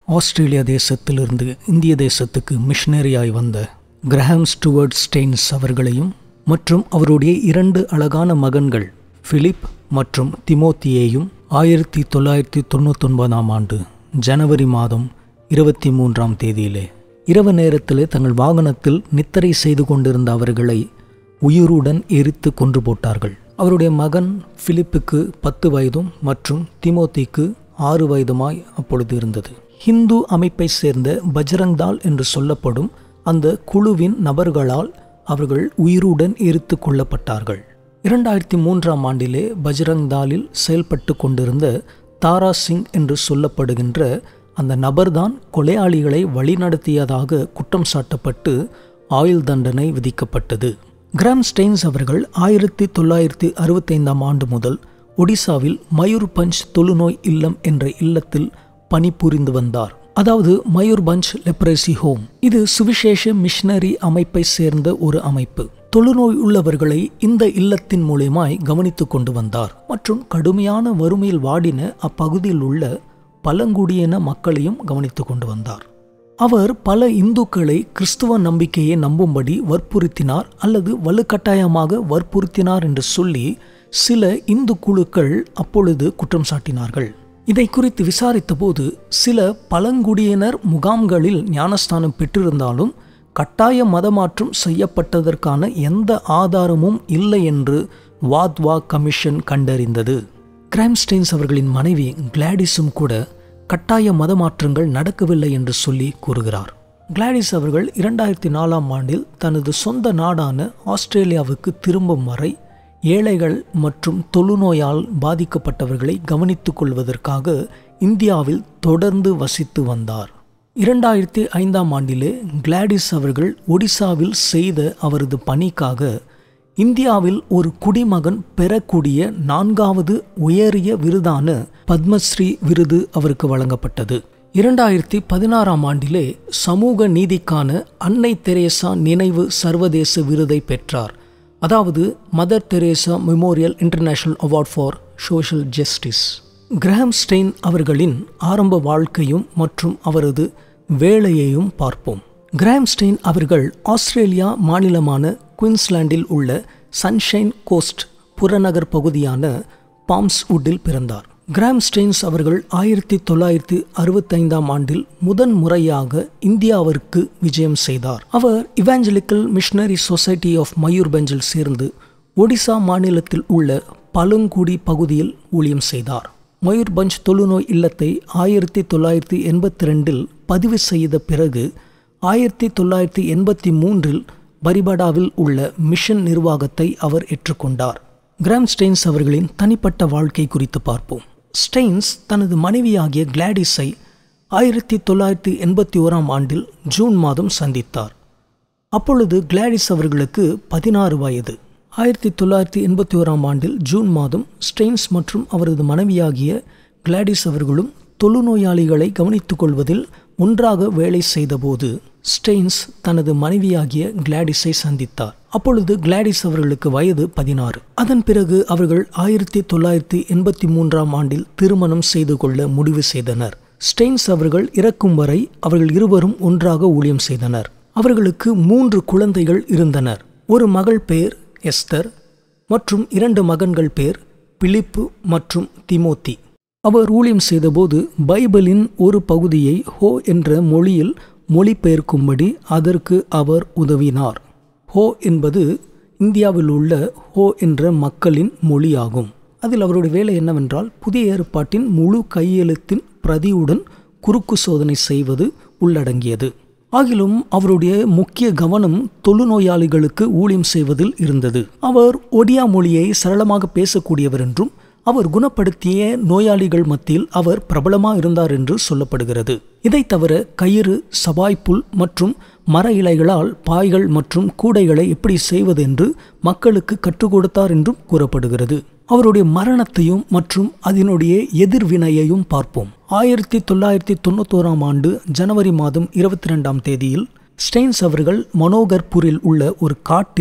Australia தேசத்திலிருந்து இந்திய தேசத்துக்கு மிஷனரியாய் வந்த கிரஹாம் ஸ்டுவர்ட் ஸ்டெயின்ஸ் அவர்களையும் மற்றும் அவருடைய இரண்டு அழகான மகன்கள் பிலிப் மற்றும் திமோத்தியையும் ஆயிரத்தி தொள்ளாயிரத்தி தொண்ணூத்தொன்பதாம் ஆண்டு ஜனவரி மாதம் இருபத்தி மூன்றாம் தேதியிலே இரவு நேரத்திலே தங்கள் வாகனத்தில் நித்திரை செய்து கொண்டிருந்த அவர்களை உயிருடன் எரித்து கொன்று போட்டார்கள் அவருடைய மகன் பிலிப்புக்கு பத்து வயதும் மற்றும் திமோத்திக்கு ஆறு வயதுமாய் அப்பொழுது இருந்தது ஹிந்து அமைப்பை சேர்ந்த பஜ்ரங்தால் என்று சொல்லப்படும் அந்த குழுவின் நபர்களால் அவர்கள் உயிருடன் எரித்து கொல்லப்பட்டார்கள் இரண்டாயிரத்தி மூன்றாம் ஆண்டிலே பஜ்ரங்தாலில் செயல்பட்டு கொண்டிருந்த தாரா சிங் என்று சொல்லப்படுகின்ற அந்த நபர்தான் கொலையாளிகளை வழிநடத்தியதாக குற்றம் சாட்டப்பட்டு ஆயுள் தண்டனை விதிக்கப்பட்டது கிராம் ஸ்டெயின்ஸ் அவர்கள் ஆயிரத்தி தொள்ளாயிரத்தி அறுபத்தைந்தாம் ஆண்டு முதல் ஒடிசாவில் மயூர்பஞ்ச் தொழுநோய் இல்லம் என்ற இல்லத்தில் பணிபுரிந்து வந்தார் அதாவது மயூர்பஞ்ச் லெப்ரசி ஹோம் இது சுவிசேஷ மிஷனரி அமைப்பை சேர்ந்த ஒரு அமைப்பு தொழுநோய் உள்ளவர்களை இந்த இல்லத்தின் மூலியமாய் கவனித்து கொண்டு வந்தார் மற்றும் கடுமையான வறுமையில் வாடின அப்பகுதியில் உள்ள பழங்குடியின மக்களையும் கவனித்து கொண்டு வந்தார் அவர் பல இந்துக்களை கிறிஸ்துவ நம்பிக்கையை நம்பும்படி வற்புறுத்தினார் அல்லது வலுக்கட்டாயமாக வற்புறுத்தினார் என்று சொல்லி சில இந்து குழுக்கள் அப்பொழுது குற்றம் சாட்டினார்கள் இதை குறித்து விசாரித்த போது சில பழங்குடியினர் முகாம்களில் ஞானஸ்தானம் பெற்றிருந்தாலும் கட்டாய மதமாற்றம் செய்யப்பட்டதற்கான எந்த ஆதாரமும் இல்லை என்று வாத்வா கமிஷன் கண்டறிந்தது கிரைம்ஸ்டெயின்ஸ் அவர்களின் மனைவி கிளாடிஸும் கூட கட்டாய மதமாற்றங்கள் நடக்கவில்லை என்று சொல்லி கூறுகிறார் கிளாடிஸ் அவர்கள் இரண்டாயிரத்தி நாலாம் ஆண்டில் தனது சொந்த நாடான ஆஸ்திரேலியாவுக்கு திரும்பும் வரை ஏழைகள் மற்றும் தொழுநோயால் பாதிக்கப்பட்டவர்களை கவனித்துக் கொள்வதற்காக இந்தியாவில் தொடர்ந்து வசித்து வந்தார் இரண்டாயிரத்தி ஐந்தாம் ஆண்டிலே கிளாடிஸ் அவர்கள் ஒடிசாவில் செய்த அவரது பணிக்காக இந்தியாவில் ஒரு குடிமகன் பெறக்கூடிய நான்காவது உயரிய விருதான பத்மஸ்ரீ விருது அவருக்கு வழங்கப்பட்டது இரண்டாயிரத்தி பதினாறாம் ஆண்டிலே சமூக நீதிக்கான அன்னை தெரேசா நினைவு சர்வதேச விருதை பெற்றார் அதாவது Mother Teresa memorial international award for social justice Graham Staines அவர்களின் ஆரம்ப வாழ்க்கையும் மற்றும் அவரது வேலையையும் பார்ப்போம் கிராம்ஸ்டெயின் அவர்கள் ஆஸ்திரேலியா மாநிலமான குயின்ஸ்லாண்டில் உள்ள சன்ஷைன் கோஸ்ட் புறநகர் பகுதியான பாம்ஸ்வுட்டில் பிறந்தார் கிராம்ஸ்டெயின்ஸ் அவர்கள் ஆயிரத்தி தொள்ளாயிரத்தி அறுபத்தைந்தாம் ஆண்டில் முதன் முறையாக இந்தியாவிற்கு விஜயம் செய்தார் அவர் இவாஞ்சலிக்கல் மிஷனரி சொசைட்டி ஆஃப் மயூர்பஞ்சில் சேர்ந்து ஒடிசா மாநிலத்தில் உள்ள பழங்குடி பகுதியில் ஊழியம் செய்தார் மயூர்பஞ்ச் தொழுநோய் இல்லத்தை ஆயிரத்தி தொள்ளாயிரத்தி எண்பத்தி ரெண்டில் பதிவு செய்த பிறகு ஆயிரத்தி தொள்ளாயிரத்தி எண்பத்தி மூன்றில் பரிபடாவில் உள்ள மிஷன் நிர்வாகத்தை அவர் ஏற்றுக்கொண்டார் கிராம் ஸ்டெயின்ஸ் அவர்களின் தனிப்பட்ட வாழ்க்கை குறித்து பார்ப்போம் ஸ்டெயின்ஸ் தனது மனைவியாகிய கிளாடிஸை ஆயிரத்தி தொள்ளாயிரத்தி எண்பத்தி ஓராம் ஆண்டில் ஜூன் மாதம் சந்தித்தார் அப்பொழுது கிளாடிஸ் அவர்களுக்கு பதினாறு வயது ஆயிரத்தி தொள்ளாயிரத்தி எண்பத்தி ஓராம் ஆண்டில் ஜூன் மாதம் ஸ்டெயின்ஸ் மற்றும் அவரது மனைவியாகிய கிளாடிஸ் அவர்களும் தொழுநோயாளிகளை கவனித்துக் கொள்வதில் ஒன்றாக வேலை செய்தபோது ஸ்டெயின்ஸ் தனது மனைவியாகிய கிளாடிஸை சந்தித்தார் அப்பொழுது கிளாடிஸ் அவர்களுக்கு வயது பதினாறு அதன் பிறகு அவர்கள் ஆயிரத்தி தொள்ளாயிரத்தி எண்பத்தி மூன்றாம் ஆண்டில் திருமணம் செய்து கொள்ள முடிவு செய்தனர் ஸ்டெயின்ஸ் அவர்கள் இறக்கும் வரை அவர்கள் இருவரும் ஒன்றாக ஊழியம் செய்தனர் அவர்களுக்கு மூன்று குழந்தைகள் இருந்தனர் ஒரு மகள் பெயர் எஸ்தர் மற்றும் இரண்டு மகன்கள் பேர் பிலிப்பு மற்றும் திமோத்தி அவர் ஊழியம் செய்தபோது பைபிளின் ஒரு பகுதியை ஹோ என்ற மொழியில் மொழிபெயர்க்கும்படி அதற்கு அவர் உதவினார் ஹோ என்பது இந்தியாவில் உள்ள ஹோ என்ற மக்களின் மொழியாகும் அதில் அவருடைய வேலை என்னவென்றால் புதிய ஏற்பாட்டின் முழு கையெழுத்தின் பிரதியுடன் குறுக்கு சோதனை செய்வது உள்ளடங்கியது ஆகிலும் அவருடைய முக்கிய கவனம் தொழுநோயாளிகளுக்கு ஊழியம் செய்வதில் இருந்தது அவர் ஒடியா மொழியை சரளமாக பேசக்கூடியவர் என்றும் அவர் குணப்படுத்திய நோயாளிகள் மத்தியில் அவர் பிரபலமா இருந்தார் என்று சொல்லப்படுகிறது இதை தவிர கயிறு சபாய்ப்புல் மற்றும் மர இலைகளால் பாய்கள் மற்றும் கூடைகளை எப்படி செய்வது என்று மக்களுக்கு கற்றுக் கொடுத்தார் என்றும் கூறப்படுகிறது அவருடைய மரணத்தையும் மற்றும் அதனுடைய எதிர்வினையையும் பார்ப்போம் ஆயிரத்தி தொள்ளாயிரத்தி தொண்ணூத்தோராம் ஆண்டு ஜனவரி மாதம் இருபத்தி ரெண்டாம் தேதியில் ஸ்டெயின்ஸ் அவர்கள் மனோகர்பூரில் உள்ள ஒரு காட்டில்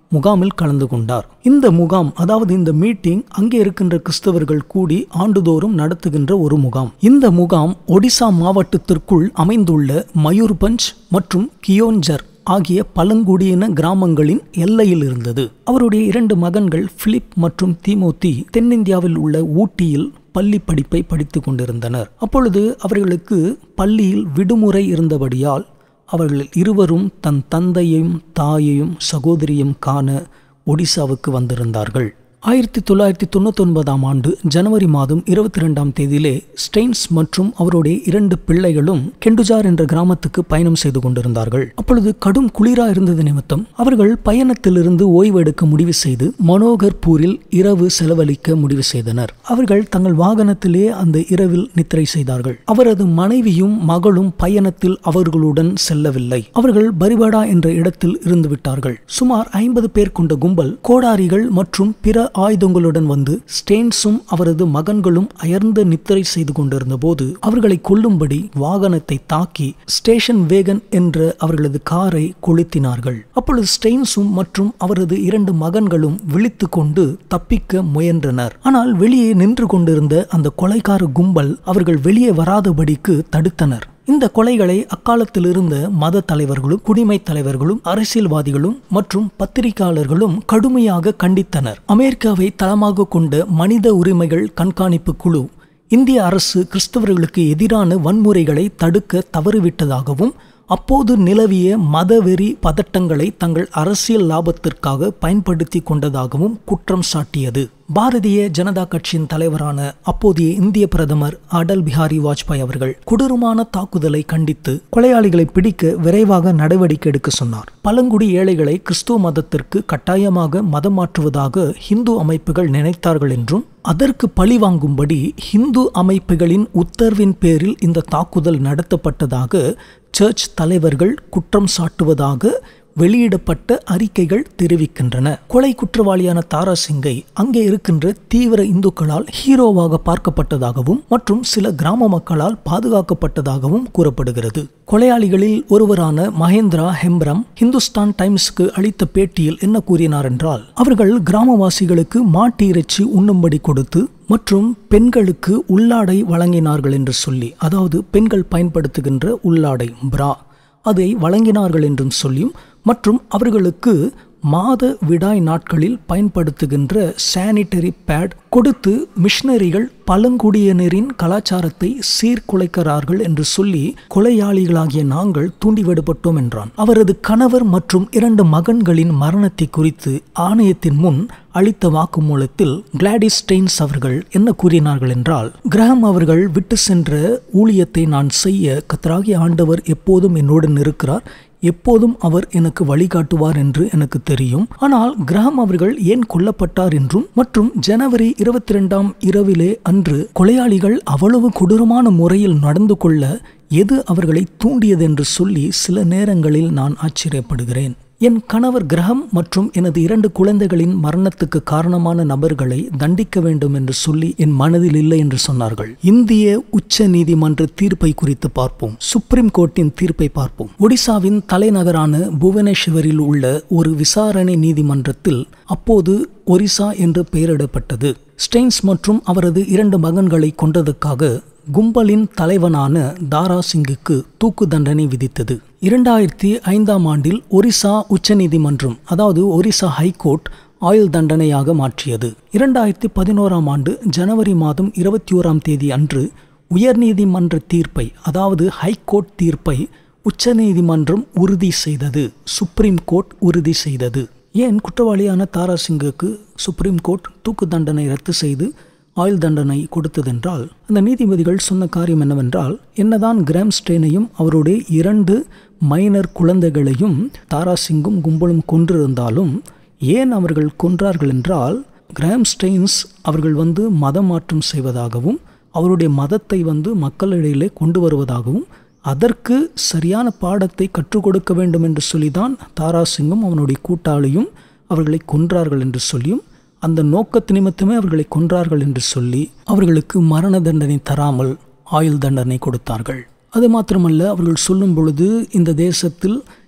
முகாமில் கலந்து கொண்டார் இந்த முகாம் அதாவது இந்த மீட்டிங் அங்கே இருக்கின்ற கிறிஸ்தவர்கள் கூடி ஆண்டுதோறும் நடத்துகின்ற ஒரு முகாம் இந்த முகாம் ஒடிசா மாவட்டத்திற்குள் அமைந்துள்ள மயூர்பஞ்ச் மற்றும் கியோன்ஜர் ஆகிய பழங்குடியின கிராமங்களின் எல்லையில் இருந்தது அவருடைய இரண்டு மகன்கள் பிலிப் மற்றும் தீமோத்தி தென்னிந்தியாவில் உள்ள ஊட்டியில் பள்ளி படிப்பை படித்து கொண்டிருந்தனர் அப்பொழுது அவர்களுக்கு பள்ளியில் விடுமுறை இருந்தபடியால் அவர்கள் இருவரும் தன் தந்தையையும் தாயையும் சகோதரியும் காண ஒடிசாவுக்கு வந்திருந்தார்கள் ஆயிரத்தி தொள்ளாயிரத்தி தொண்ணூத்தி ஒன்பதாம் ஆண்டு ஜனவரி மாதம் இருபத்தி ரெண்டாம் தேதியிலே ஸ்டெயின்ஸ் மற்றும் அவருடைய இரண்டு பிள்ளைகளும் கெண்டுஜார் என்ற கிராமத்துக்கு பயணம் செய்து கொண்டிருந்தார்கள் அப்பொழுது கடும் குளிரா இருந்தது நிமித்தம் அவர்கள் பயணத்திலிருந்து ஓய்வு எடுக்க முடிவு செய்து மனோகர்பூரில் இரவு செலவழிக்க முடிவு செய்தனர் அவர்கள் தங்கள் வாகனத்திலே அந்த இரவில் நித்திரை செய்தார்கள் அவரது மனைவியும் மகளும் பயணத்தில் அவர்களுடன் செல்லவில்லை அவர்கள் பரிபாடா என்ற இடத்தில் இருந்து விட்டார்கள் சுமார் ஐம்பது பேர் கொண்ட கும்பல் கோடாரிகள் மற்றும் பிற ஆயுதங்களுடன் வந்து ஸ்டேன்ஸும் அவரது மகன்களும் அயர்ந்து நித்திரை செய்து கொண்டிருந்த போது அவர்களை கொல்லும்படி வாகனத்தை தாக்கி ஸ்டேஷன் வேகன் என்ற அவர்களது காரை கொளுத்தினார்கள் அப்பொழுது ஸ்டெயின்ஸும் மற்றும் அவரது இரண்டு மகன்களும் விழித்து கொண்டு தப்பிக்க முயன்றனர் ஆனால் வெளியே நின்று கொண்டிருந்த அந்த கொலைகார கும்பல் அவர்கள் வெளியே வராதபடிக்கு தடுத்தனர் இந்த கொலைகளை அக்காலத்தில் இருந்த மத தலைவர்களும் குடிமை தலைவர்களும் அரசியல்வாதிகளும் மற்றும் பத்திரிகையாளர்களும் கடுமையாக கண்டித்தனர் அமெரிக்காவை தளமாக கொண்ட மனித உரிமைகள் கண்காணிப்பு குழு இந்திய அரசு கிறிஸ்தவர்களுக்கு எதிரான வன்முறைகளை தடுக்க தவறிவிட்டதாகவும் அப்போது நிலவிய மதவெறி பதட்டங்களை தங்கள் அரசியல் லாபத்திற்காக பயன்படுத்தி கொண்டதாகவும் குற்றம் சாட்டியது பாரதிய ஜனதா கட்சியின் தலைவரான அப்போதைய இந்திய பிரதமர் அடல் பிஹாரி வாஜ்பாய் அவர்கள் கொடூரமான தாக்குதலை கண்டித்து கொலையாளிகளை பிடிக்க விரைவாக நடவடிக்கை எடுக்க சொன்னார் பழங்குடி ஏழைகளை கிறிஸ்துவ மதத்திற்கு கட்டாயமாக மதம் மாற்றுவதாக இந்து அமைப்புகள் நினைத்தார்கள் என்றும் அதற்கு பழிவாங்கும்படி இந்து அமைப்புகளின் உத்தரவின் பேரில் இந்த தாக்குதல் நடத்தப்பட்டதாக சர்ச் தலைவர்கள் குற்றம் சாட்டுவதாக வெளியிடப்பட்ட அறிக்கைகள் தெரிவிக்கின்றன கொலை குற்றவாளியான தாரா சிங்கை அங்கே இருக்கின்ற தீவிர இந்துக்களால் ஹீரோவாக பார்க்கப்பட்டதாகவும் மற்றும் சில கிராம மக்களால் பாதுகாக்கப்பட்டதாகவும் கூறப்படுகிறது கொலையாளிகளில் ஒருவரான மகேந்திரா ஹெம்ப்ரம் ஹிந்துஸ்தான் டைம்ஸ்க்கு அளித்த பேட்டியில் என்ன கூறினார் என்றால் அவர்கள் கிராமவாசிகளுக்கு மாட்டு இறைச்சி உண்ணும்படி கொடுத்து மற்றும் பெண்களுக்கு உள்ளாடை வழங்கினார்கள் என்று சொல்லி அதாவது பெண்கள் பயன்படுத்துகின்ற உள்ளாடை பிரா அதை வழங்கினார்கள் என்றும் சொல்லியும் மற்றும் அவர்களுக்கு மாத விடாய் நாட்களில் பயன்படுத்துகின்ற சானிட்டரி பேட் கொடுத்து மிஷனரிகள் பழங்குடியினரின் கலாச்சாரத்தை சீர்குலைக்கிறார்கள் என்று சொல்லி கொலையாளிகளாகிய நாங்கள் தூண்டிவிடப்பட்டோம் என்றான் அவரது கணவர் மற்றும் இரண்டு மகன்களின் மரணத்தை குறித்து ஆணையத்தின் முன் அளித்த வாக்குமூலத்தில் கிளாடிஸ் ஸ்டெயின்ஸ் அவர்கள் என்ன கூறினார்கள் என்றால் கிரகம் அவர்கள் விட்டு சென்ற ஊழியத்தை நான் செய்ய கத்தராகிய ஆண்டவர் எப்போதும் என்னுடன் இருக்கிறார் எப்போதும் அவர் எனக்கு வழிகாட்டுவார் என்று எனக்கு தெரியும் ஆனால் கிரகம் அவர்கள் ஏன் கொல்லப்பட்டார் என்றும் மற்றும் ஜனவரி இருபத்தி ரெண்டாம் இரவிலே அன்று கொலையாளிகள் அவ்வளவு கொடூரமான முறையில் நடந்து கொள்ள எது அவர்களை தூண்டியது என்று சொல்லி சில நேரங்களில் நான் ஆச்சரியப்படுகிறேன் என் கணவர் கிரகம் மற்றும் எனது இரண்டு குழந்தைகளின் மரணத்துக்கு காரணமான நபர்களை தண்டிக்க வேண்டும் என்று சொல்லி என் மனதில் இல்லை என்று சொன்னார்கள் இந்திய உச்ச நீதிமன்ற தீர்ப்பை குறித்து பார்ப்போம் சுப்ரீம் கோர்ட்டின் தீர்ப்பை பார்ப்போம் ஒடிசாவின் தலைநகரான புவனேஸ்வரில் உள்ள ஒரு விசாரணை நீதிமன்றத்தில் அப்போது ஒரிசா என்று பெயரிடப்பட்டது ஸ்டெயின்ஸ் மற்றும் அவரது இரண்டு மகன்களை கொண்டதுக்காக கும்பலின் தலைவனான தாரா சிங்குக்கு தூக்கு தண்டனை விதித்தது இரண்டாயிரத்தி ஐந்தாம் ஆண்டில் ஒரிசா உச்சநீதிமன்றம் அதாவது ஒரிசா ஹைகோர்ட் ஆயுள் தண்டனையாக மாற்றியது இரண்டாயிரத்தி பதினோராம் ஆண்டு ஜனவரி மாதம் இருபத்தி ஓராம் தேதி அன்று உயர்நீதிமன்ற தீர்ப்பை அதாவது ஹைகோர்ட் தீர்ப்பை உச்சநீதிமன்றம் உறுதி செய்தது சுப்ரீம் கோர்ட் உறுதி செய்தது ஏன் குற்றவாளியான தாரா சிங்குக்கு சுப்ரீம் கோர்ட் தூக்கு தண்டனை ரத்து செய்து ஆயுள் தண்டனை கொடுத்ததென்றால் அந்த நீதிபதிகள் சொன்ன காரியம் என்னவென்றால் என்னதான் கிராம் ஸ்டெயினையும் அவருடைய இரண்டு மைனர் குழந்தைகளையும் தாரா சிங்கும் கும்பலும் கொன்றிருந்தாலும் ஏன் அவர்கள் கொன்றார்கள் என்றால் கிராம் ஸ்டெயின்ஸ் அவர்கள் வந்து மதம் மாற்றம் செய்வதாகவும் அவருடைய மதத்தை வந்து மக்களிடையிலே கொண்டு வருவதாகவும் அதற்கு சரியான பாடத்தை கற்றுக் கொடுக்க வேண்டும் என்று சொல்லிதான் தாரா சிங்கும் அவனுடைய கூட்டாளியும் அவர்களை கொன்றார்கள் என்று சொல்லியும் அந்த நோக்கத்து நிமித்தமே அவர்களை கொன்றார்கள் என்று சொல்லி அவர்களுக்கு மரண தண்டனை தராமல் ஆயுள் தண்டனை கொடுத்தார்கள் அது மாத்திரமல்ல அவர்கள் சொல்லும் பொழுது இந்த தேசத்தில்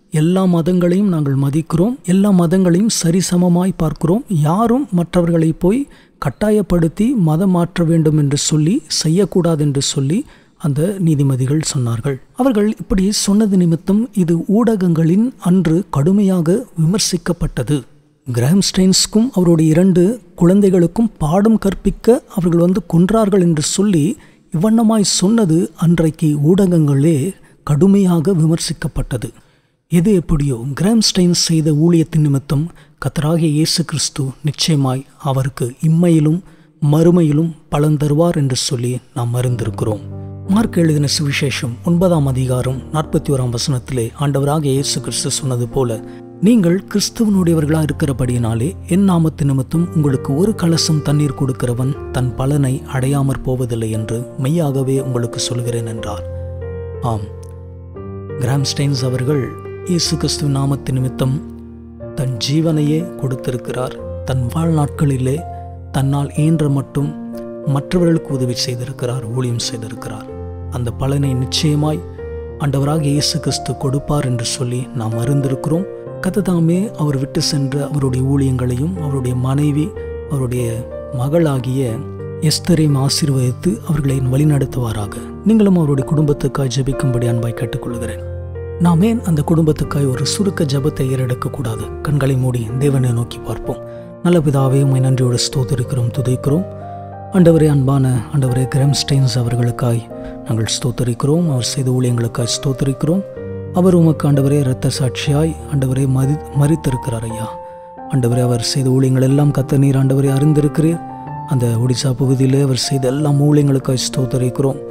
எல்லா மதங்களையும் நாங்கள் மதிக்கிறோம் எல்லா மதங்களையும் சரிசமமாய் பார்க்கிறோம் யாரும் மற்றவர்களை போய் கட்டாயப்படுத்தி மதம் மாற்ற வேண்டும் என்று சொல்லி செய்யக்கூடாது என்று சொல்லி அந்த நீதிமதிகள் சொன்னார்கள் அவர்கள் இப்படி சொன்னது நிமித்தம் இது ஊடகங்களின் அன்று கடுமையாக விமர்சிக்கப்பட்டது கிரஹம்ஸ்டைன்ஸ்க்கும் அவருடைய இரண்டு குழந்தைகளுக்கும் பாடம் கற்பிக்க அவர்கள் வந்து கொன்றார்கள் என்று சொல்லி இவ்வண்ணமாய் சொன்னது அன்றைக்கு ஊடகங்களே கடுமையாக விமர்சிக்கப்பட்டது எது எப்படியோ கிராம்ஸ்டைன் செய்த ஊழியத்தின் நிமித்தம் கத்தராகிய இயேசு கிறிஸ்து நிச்சயமாய் அவருக்கு இம்மையிலும் மறுமையிலும் பலன் தருவார் என்று சொல்லி நாம் அறிந்திருக்கிறோம் மார்க் எழுதின சுவிசேஷம் ஒன்பதாம் அதிகாரம் நாற்பத்தி ஓராம் வசனத்திலே ஆண்டவராக இயேசு கிறிஸ்து சொன்னது போல நீங்கள் கிறிஸ்துவனுடையவர்களாக இருக்கிறபடியினாலே என் நாமத்து நிமித்தம் உங்களுக்கு ஒரு கலசம் தண்ணீர் கொடுக்கிறவன் தன் பலனை அடையாமற் போவதில்லை என்று மெய்யாகவே உங்களுக்கு சொல்கிறேன் என்றார் ஆம் கிராம்ஸ்டைன்ஸ் அவர்கள் இயேசு கிறிஸ்துவின் நாமத்து நிமித்தம் தன் ஜீவனையே கொடுத்திருக்கிறார் தன் வாழ்நாட்களிலே தன்னால் இயன்ற மட்டும் மற்றவர்களுக்கு உதவி செய்திருக்கிறார் ஊழியம் செய்திருக்கிறார் அந்த பலனை நிச்சயமாய் ஆண்டவராக இயேசு கிறிஸ்து கொடுப்பார் என்று சொல்லி நாம் அறிந்திருக்கிறோம் கததாமே அவர் விட்டு சென்ற அவருடைய ஊழியங்களையும் அவருடைய மனைவி அவருடைய மகளாகிய எஸ்தரையும் ஆசீர்வதித்து அவர்களை வழிநடத்துவாராக நீங்களும் அவருடைய குடும்பத்துக்காய் ஜெபிக்கும்படி அன்பாய் கேட்டுக்கொள்கிறேன் நாம் ஏன் அந்த குடும்பத்துக்காய் ஒரு சுருக்க ஜபத்தை ஏறெடுக்கக்கூடாது கண்களை மூடி தேவனை நோக்கி பார்ப்போம் நல்ல பிதாவே உமை நன்றியோடு ஸ்தோத்தரிக்கிறோம் துதைக்கிறோம் ஆண்டவரே அன்பான ஆண்டவரே கிராம்ஸ்டைன்ஸ் அவர்களுக்காய் நாங்கள் ஸ்தோத்தரிக்கிறோம் அவர் செய்த ஊழியங்களுக்காய் ஸ்தோத்தரிக்கிறோம் அவர் உமக்கு ஆண்டவரே இரத்த சாட்சியாய் ஆண்டவரே மதி மறித்திருக்கிறார் ஐயா ஆண்டவரே அவர் செய்த ஊழியங்கள் எல்லாம் கத்த நீர் ஆண்டவரே அறிந்திருக்கிறீர் அந்த ஒடிசா பகுதியிலே அவர் செய்த எல்லா ஊழியங்களுக்காய் ஸ்தோத்தரிக்கிறோம்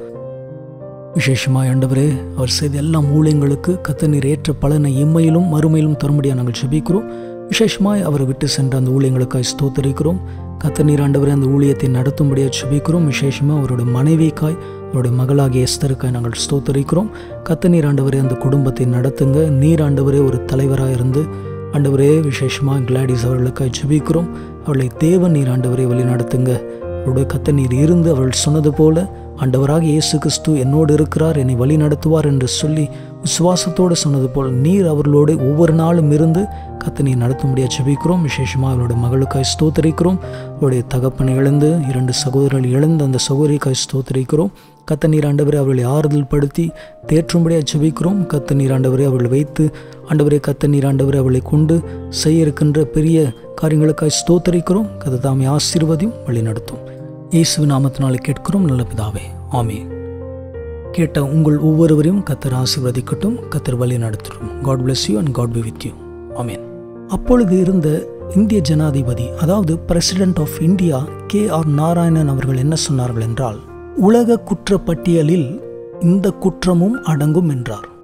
விசேஷமாய் ஆண்டவரே அவர் செய்த எல்லா ஊழியங்களுக்கு கத்த நீர் ஏற்ற பலனை இம்மையிலும் மறுமையிலும் தரும்படியாக நாங்கள் ஜெபிக்கிறோம் விசேஷமாய் அவரை விட்டு சென்ற அந்த ஊழியங்களுக்காய் ஸ்தோத்தரிக்கிறோம் கத்த நீர் ஆண்டவரே அந்த ஊழியத்தை நடத்தும்படியாக ஜெபிக்கிறோம் விசேஷமாக அவருடைய மனைவிக்காய் அவருடைய மகளாகிய எஸ்தருக்காய் நாங்கள் ஸ்தோத்தரிக்கிறோம் கத்த நீர் ஆண்டவரே அந்த குடும்பத்தை நடத்துங்க நீர் ஆண்டவரே ஒரு தலைவராக இருந்து ஆண்டவரே விசேஷமாக கிளாடிஸ் அவர்களுக்காய் ஜெபிக்கிறோம் அவளை தேவ நீர் ஆண்டவரை வழி நடத்துங்க அவருடைய கத்த நீர் இருந்து அவர்கள் சொன்னது போல ஆண்டவராக இயேசு கிறிஸ்து என்னோடு இருக்கிறார் என்னை வழி நடத்துவார் என்று சொல்லி விசுவாசத்தோடு சொன்னது போல் நீர் அவர்களோடு ஒவ்வொரு நாளும் இருந்து கத்த நீர் நடத்தும்படியாக ஜெபிக்கிறோம் விசேஷமாக அவருடைய மகளுக்காய் ஸ்தோத்தரிக்கிறோம் அவருடைய தகப்பனை இழந்து இரண்டு சகோதரர்கள் இழந்து அந்த சகோதரிக்காய் ஸ்தோத்தரிக்கிறோம் கத்த நீர் ஆண்டவரை அவர்களை ஆறுதல் படுத்தி தேற்றும்படியாக ஜெபிக்கிறோம் கத்த நீர் ஆண்டவரை அவர்களை வைத்து ஆண்டவரே கத்த நீர் ஆண்டவரை அவளை கொண்டு செய்ய இருக்கின்ற பெரிய காரியங்களுக்காய் ஸ்தோத்தரிக்கிறோம் கதை தாமே ஆசீர்வதியும் வழி நடத்தும் இயேசு நாமத்தினாலே கேட்கிறோம் நல்ல பிதாவே ஆமே கேட்ட உங்கள் ஒவ்வொருவரையும் கத்தர் ஆசீர்வதிக்கட்டும் கத்தர் வழி நடத்தட்டும் God bless you and God be with you amen அப்பொழுது இருந்த இந்திய ஜனாதிபதி அதாவது president of India K R Narayanan அவர்கள் என்ன சொன்னார்கள் என்றால் உலக குற்ற பட்டியலில் இந்த குற்றமும் அடங்கும் என்றார்